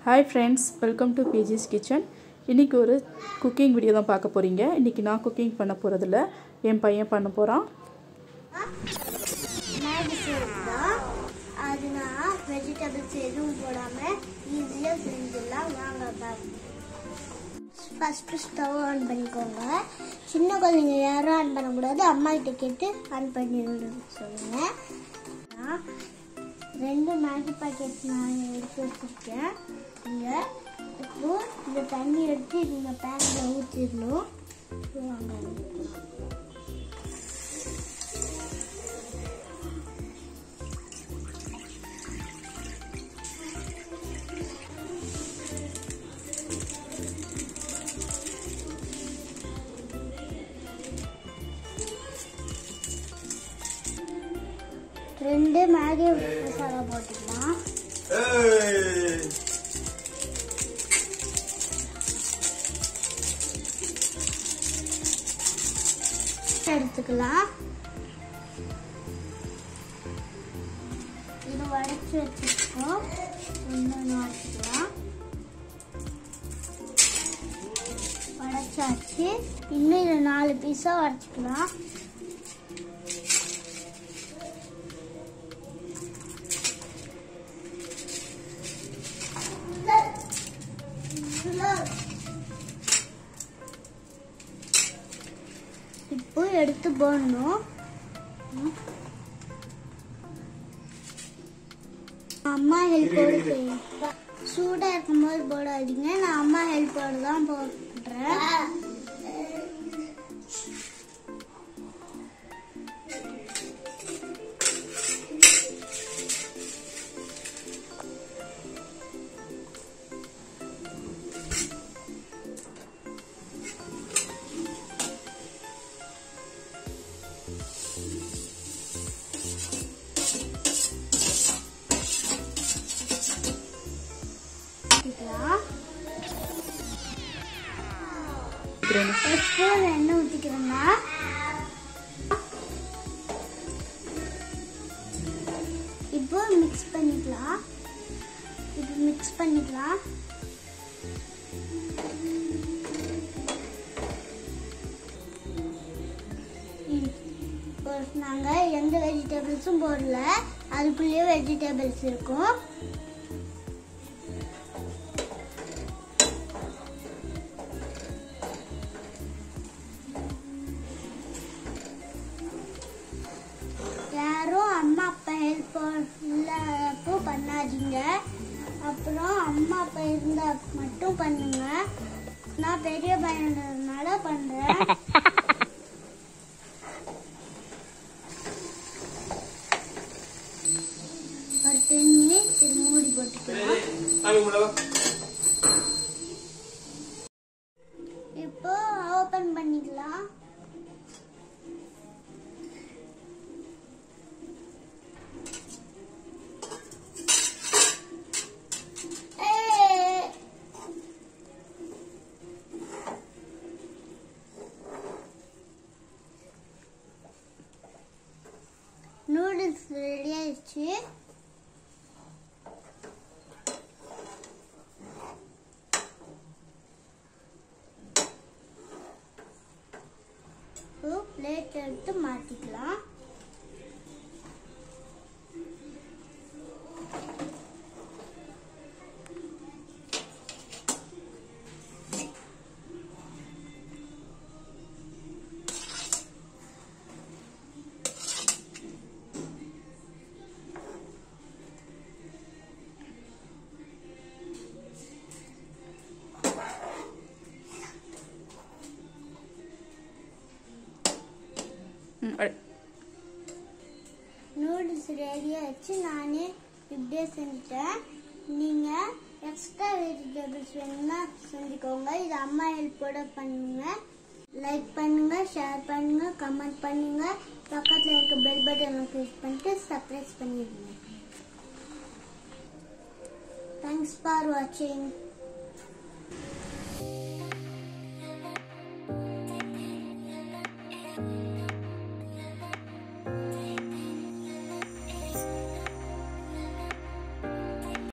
hi friends welcome to பிஜிஸ் kitchen இன்றைக்கி ஒரு குக்கிங் வீடியோ தான் பார்க்க போகிறீங்க இன்றைக்கி நான் குக்கிங் பண்ண போகிறதில்ல என் பையன் பண்ண போகிறான் மேகி சூப் தான் அது நான் வெஜிடபிள்ஸ் எதுவும் போடாமல் ஈஸியாக செஞ்சிடலாம் வாங்க ஃபஸ்ட்டு ஸ்டவ் ஆன் பண்ணிக்கோங்க சின்ன குழந்தைங்க யாரும் ஆன் பண்ணக்கூடாது அம்மா கிட்ட கேட்டு ஆன் பண்ணி சொல்லுங்கள் நான் ரெண்டு மேகி பாக்கெட் நான் எடுத்து வச்சுருக்கேன் இங்கே இப்போ இந்த தண்ணி எடுத்து இந்த பேனில் ஊற்றிடணும் வாங்க ரெண்டு மேகி மசாலா போட்டுக்கலாம் எடுத்துக்கலாம் இது உடச்சி வச்சுருக்கோம் இன்னொன்று உடச்சிக்கலாம் உடச்சாச்சு இன்னும் இதை நாலு பீஸாக உடச்சிக்கலாம் இப்போ எடுத்து போடணும் அம்மா ஹெல்ப்போடு செய்யும் சூடா இருக்கும்போது போடாதீங்க நான் அம்மா ஹெல்ப்போடு தான் போடுறேன் ஊத்திக்கலாம் ஒரு ஸ்பூன் எண்ணெய் ஊற்றிக்கிறேன்னா இப்போ மிக்ஸ் பண்ணிக்கலாம் இப்போ மிக்ஸ் பண்ணிக்கலாம் இப்போ நாங்கள் எந்த வெஜிடபிள்ஸும் போடல அதுக்குள்ளேயே வெஜிடபிள்ஸ் இருக்கும் யாரும் அம்மா அப்பா ஹெல்ப் இல்லாதப்போ பண்ணாதீங்க அப்புறம் அம்மா அப்பா இருந்தா மட்டும் பண்ணுங்க நான் பெரிய பையன்றதுனால பண்றேன் ஒரு டென் மினிட்ஸ் இது மூடி போட்டுக்கலாம் இப்போ ஓபன் பண்ணிக்கலாம் நூடுல்ஸ் ரெடி ஆயிடுச்சு பிளேட் எடுத்து மாத்திக்கலாம் ம், அ- நூடுல்ஸ் ரெடியாக வச்சு நானே இப்படியே செஞ்சுட்டேன் நீங்கள் எக்ஸ்ட்ரா வெஜிடபிள்ஸ் வேணும்னா செஞ்சுக்கோங்க இது அம்மா ஹெல்ப்போட பண்ணுங்க லைக் பண்ணுங்க ஷேர் பண்ணுங்க கமெண்ட் பண்ணுங்க பக்கத்தில் இருக்க பெல் பட்டனை கிளிக் பண்ணிட்டு சர்ப்ரைஸ் பண்ணிடுங்க தேங்க்ஸ் ஃபார் வாட்சிங்